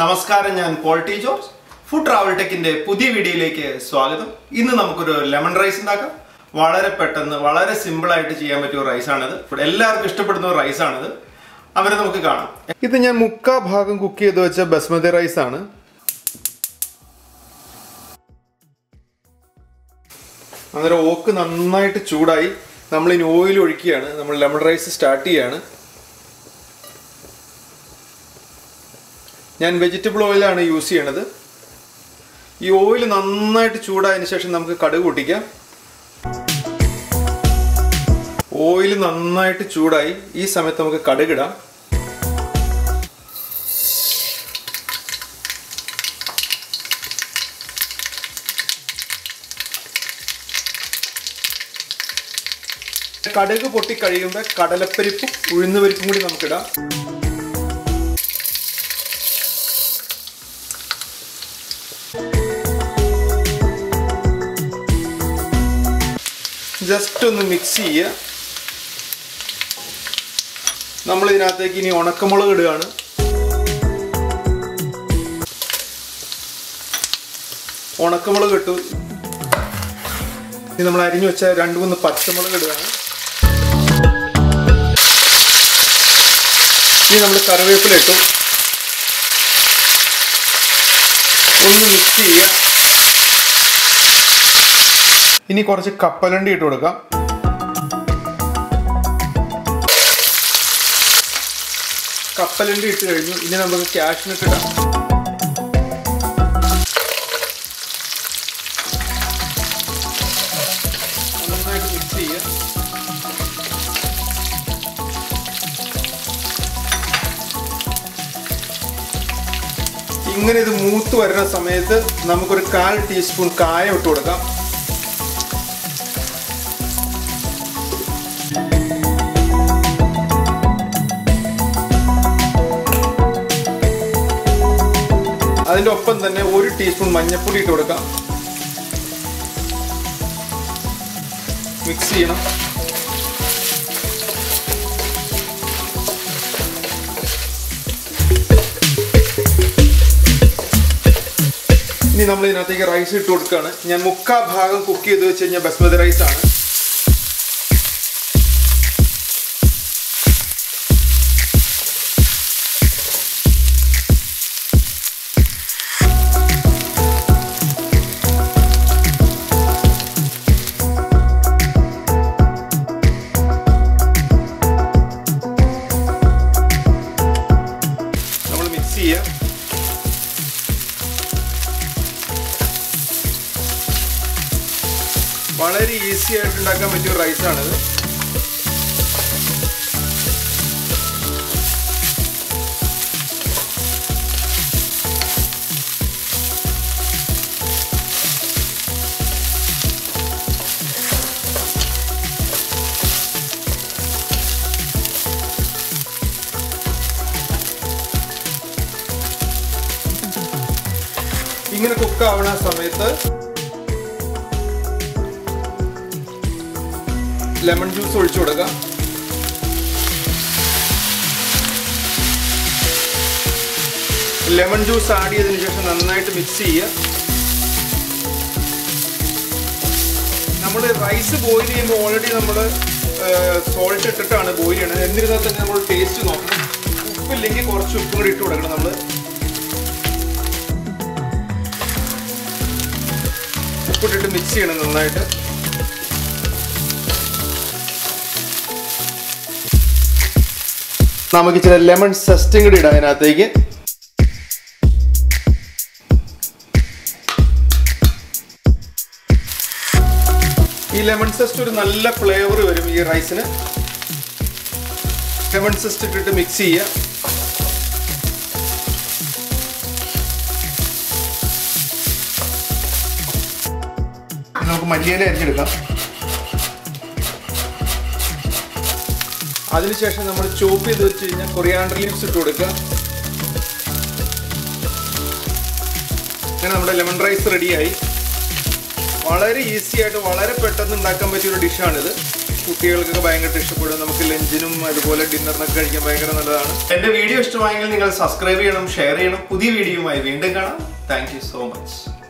നമസ്കാരം ഞാൻ Paul T George food travel ടെക്കിന്റെ പുതിയ വീഡിയോയിലേക്ക് സ്വാഗതം ഇന്ന് നമുക്കൊരു ലെമൺ റൈസ് ഉണ്ടാക്കാം വളരെ പെട്ടെന്ന് വളരെ സിമ്പിൾ ആയിട്ട് ചെയ്യാൻ പറ്റിയ റൈസ് ആണിത് ഇവിടെ എല്ലാവർക്കും ഇഷ്ടപ്പെടുന്ന ഒരു റൈസ് ആണിത് അവരെ നമുക്ക് കാണാം ഇത് ഞാൻ മുക്കാ ഭാഗം കുക്ക് ചെയ്ത് വെച്ച ബസ്മതി റൈസ് ആണ് അന്നേരം ഓക്ക് നന്നായിട്ട് ചൂടായി നമ്മൾ ഇനി ഓയിൽ ഒഴിക്കുകയാണ് നമ്മൾ ലെമൺ റൈസ് സ്റ്റാർട്ട് ചെയ്യാണ് ഞാൻ വെജിറ്റബിൾ ഓയിലാണ് യൂസ് ചെയ്യണത് ഈ ഓയിൽ നന്നായിട്ട് ചൂടായതിനു ശേഷം നമുക്ക് കടുക് പൊട്ടിക്കാം ഓയിൽ നന്നായിട്ട് ചൂടായി ഈ സമയത്ത് നമുക്ക് കടുകിടാം കടുക് പൊട്ടി കഴിയുമ്പോൾ കടലപ്പരിപ്പും ഉഴുന്നുപരിപ്പും കൂടി നമുക്കിടാം ജസ്റ്റ് ഒന്ന് മിക്സ് ചെയ്യുക നമ്മൾ ഇതിനകത്തേക്ക് ഇനി ഉണക്കമുളക് ഇടുകയാണ് ഉണക്കമുളക് ഇട്ടു ഇനി നമ്മൾ അരിഞ്ഞു വെച്ച രണ്ട് മൂന്ന് പച്ചമുളക് ഇടുകയാണ് ഇനി നമ്മൾ കറിവേപ്പില ഇട്ടു ഒന്ന് മിക്സ് ചെയ്യുക ഇനി കുറച്ച് കപ്പലണ്ടി ഇട്ട് കൊടുക്കാം കപ്പലണ്ടി ഇട്ട് കഴിഞ്ഞു ഇനി നമുക്ക് ക്യാഷ്നട്ട് ഇടാം നന്നായിട്ട് മിക്സ് ചെയ്യുക ഇങ്ങനെ ഇത് മൂത്ത് വരുന്ന സമയത്ത് നമുക്കൊരു കാൽ ടീസ്പൂൺ കായം ഇട്ട് കൊടുക്കാം അതിൻ്റെ ഒപ്പം തന്നെ ഒരു ടീസ്പൂൺ മഞ്ഞൾപ്പൊടി ഇട്ട് കൊടുക്കാം മിക്സ് ചെയ്യണം ഇനി നമ്മൾ ഇതിനകത്തേക്ക് റൈസ് ഇട്ട് കൊടുക്കുകയാണ് ഞാൻ മുക്കാ ഭാഗം കുക്ക് ചെയ്ത് വെച്ച് കഴിഞ്ഞാൽ ബസ്മതി റൈസ് ആണ് നമ്മൾ മിക്സ് ചെയ്യുക വളരെ ഈസി ആയിട്ട് ഉണ്ടാക്കാൻ പറ്റിയ റൈസ് ആണിത് ഇങ്ങനെ കുക്ക് ആവണ സമയത്ത് ലെമൺ ജ്യൂസ് ഒഴിച്ചു കൊടുക്കുക ലെമൺ ജ്യൂസ് ആഡ് ചെയ്തതിനു ശേഷം നന്നായിട്ട് മിക്സ് ചെയ്യുക നമ്മൾ റൈസ് ബോയിൽ ചെയ്യുമ്പോൾ ഓൾറെഡി നമ്മൾ സോൾട്ട് ഇട്ടിട്ടാണ് ബോയിൽ ചെയ്യണത് എന്നിരുന്നാൽ തന്നെ നമ്മൾ ടേസ്റ്റ് നോക്കണം ഉപ്പില്ലെങ്കിൽ കുറച്ച് ഉപ്പും കൂടി ഇട്ട് കൊടുക്കണം നമ്മൾ ഉപ്പിട്ടിട്ട് മിക്സ് ചെയ്യണം നന്നായിട്ട് നമുക്ക് ചില ലെമൺ സെസ്റ്റും കൂടി ഇടാം അതിനകത്തേക്ക് ഈ ലെമൺ സെസ്റ്റ് ഒരു നല്ല ഫ്ലേവർ വരും ഈ റൈസിന് ലെമൺ സെസ്റ്റ് ഇട്ടിട്ട് മിക്സ് ചെയ്യുക നമുക്ക് മല്ലിയില അരിഞ്ഞെടുക്കാം അതിനുശേഷം നമ്മൾ ചോപ്പ് ചെയ്ത് വെച്ച് കഴിഞ്ഞാൽ കൊറിയാണ്ടർ ലീവ്സ് ഇട്ട് കൊടുക്കുക അങ്ങനെ നമ്മുടെ ലെമൺ റൈസ് റെഡിയായി വളരെ ഈസി ആയിട്ട് വളരെ പെട്ടെന്ന് ഉണ്ടാക്കാൻ പറ്റിയ ഒരു ഡിഷാണിത് കുട്ടികൾക്കൊക്കെ ഭയങ്കര ഇഷ്ടപ്പെടും നമുക്ക് ലഞ്ചിനും അതുപോലെ ഡിന്നറിനൊക്കെ കഴിക്കാൻ ഭയങ്കര നല്ലതാണ് എന്റെ വീഡിയോ ഇഷ്ടമായെങ്കിൽ നിങ്ങൾ സബ്സ്ക്രൈബ് ചെയ്യണം ഷെയർ ചെയ്യണം പുതിയ വീഡിയോയുമായി വീണ്ടും കാണാം താങ്ക് യു സോ മച്ച്